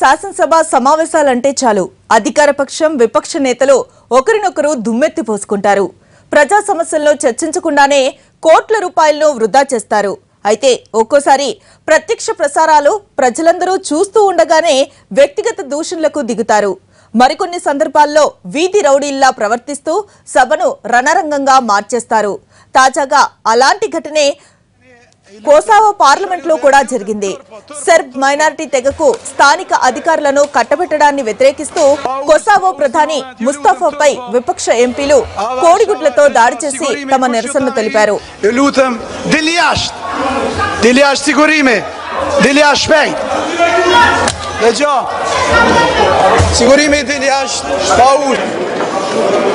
శాసనసభ సమావేశాలంటే చాలు అధికార పక్షం విపక్ష నేతలు ఒకరినొకరు దుమ్మెత్తి పోసుకుంటారు ప్రజా సమస్యల్లో చర్చించకుండానే కోట్ల రూపాయలను వృధా చేస్తారు అయితే ఒక్కోసారి ప్రత్యక్ష ప్రసారాలు ప్రజలందరూ చూస్తూ ఉండగానే వ్యక్తిగత దూషణలకు దిగుతారు మరికొన్ని సందర్భాల్లో వీధి రౌడీల్లా ప్రవర్తిస్తూ సభను రణరంగంగా మార్చేస్తారు తాజాగా అలాంటి ఘటనే కోసావో పార్లమెంట్ లో కూడా జరిగింది సెర్బ్ మైనారిటీ తెగకు స్థానిక అధికారులను కట్టబెట్టడాన్ని వ్యతిరేకిస్తూ కొసావో ప్రధాని ముస్తఫాపై విపక్ష ఎంపీలు కోడిగుడ్లతో దాడి చేసి తమ నిరసన తెలిపారు Lutem, dili jashtë. Dili jashtë sigurime. Dili jashtë shpejt. Dhe gjo. Sigurime dili jashtë. Pa ullë.